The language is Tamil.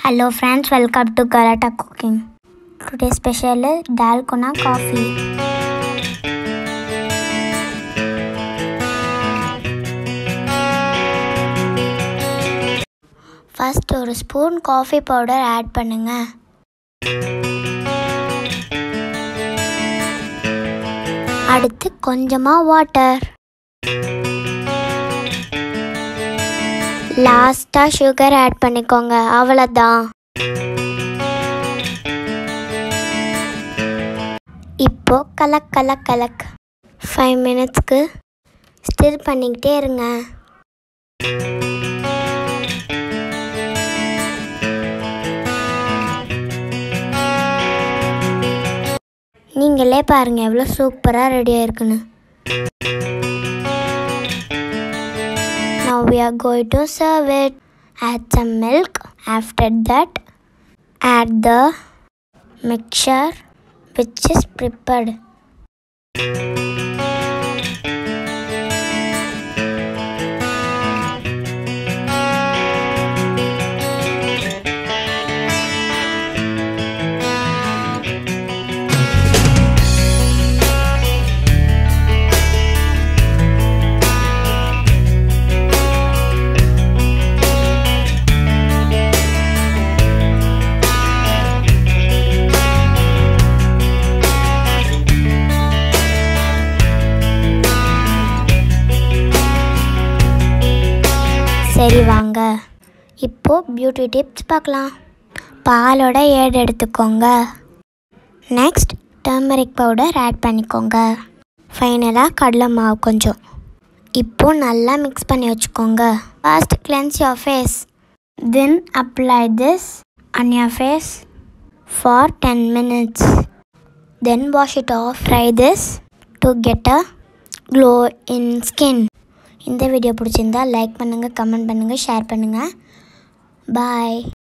Hello friends, welcome to Galata Cooking. Today's special is Dalgona coffee. First ஒரு ஸ்பூன் காஃபி பவுடர் ஆட் பண்ணுங்க அடுத்து கொஞ்சமாக வாட்டர் லாஸ்ட்டாக சுகர் ஆட் பண்ணிக்கோங்க அவ்வளோதான் இப்போ கலக் கலக் கலக் ஃபைவ் மினிட்ஸ்க்கு ஸ்டிர் பண்ணிக்கிட்டே இருங்க நீங்களே பாருங்க எவ்வளோ சூப்பராக ரெடியாக இருக்குன்னு Now we are going to serve it. Add some milk. After that, add the mixture which is prepared. சரி வாங்க இப்போ பியூட்டி டிப்ஸ் பார்க்கலாம் பாலோட ஏடு எடுத்துக்கோங்க நெக்ஸ்ட் டர்மரிக் பவுடர் ஆட் பண்ணிக்கோங்க ஃபைனலாக கடலை மாவு கொஞ்சம் இப்போ நல்லா மிக்ஸ் பண்ணி வச்சுக்கோங்க first cleanse your face then apply this on your face for ten minutes then wash it off try this to get a glow in skin இந்த வீடியோ பிடிச்சிருந்தா லைக் பண்ணுங்கள் கமெண்ட் பண்ணுங்கள் ஷேர் பண்ணுங்கள் பாய்